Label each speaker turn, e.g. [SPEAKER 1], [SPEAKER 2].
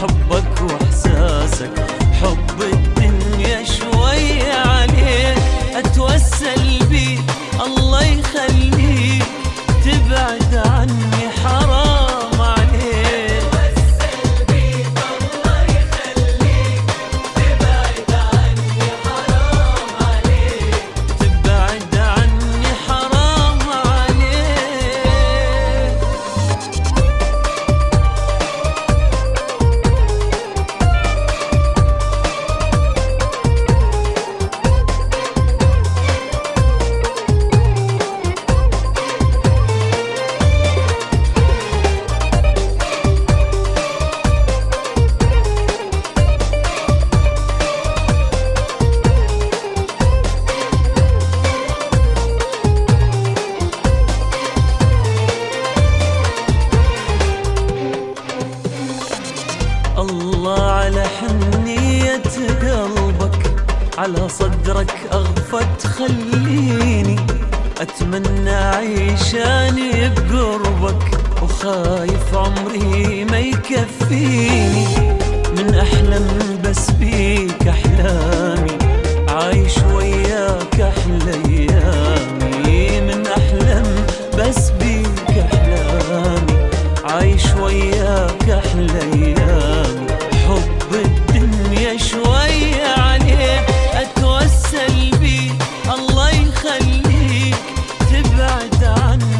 [SPEAKER 1] حبك واحساسك حب الدنيا شوية عليك اتوسل بيك الله يخليك تبعد عني حرام عليك تبعد عني حرام عليك الله على حنية قلبك على صدرك أغفت خليني أتمنى أعيش أني بقربك وخايف عمري ما يكفيني من أحلم بس بيك أحلامي عايش وياك أحلى أيامي من أحلم بس بيك أحلامي عايش وياك أحلى أيامي حب الدنيا شوية عليك أتوسل بيك الله يخليك تبعد عني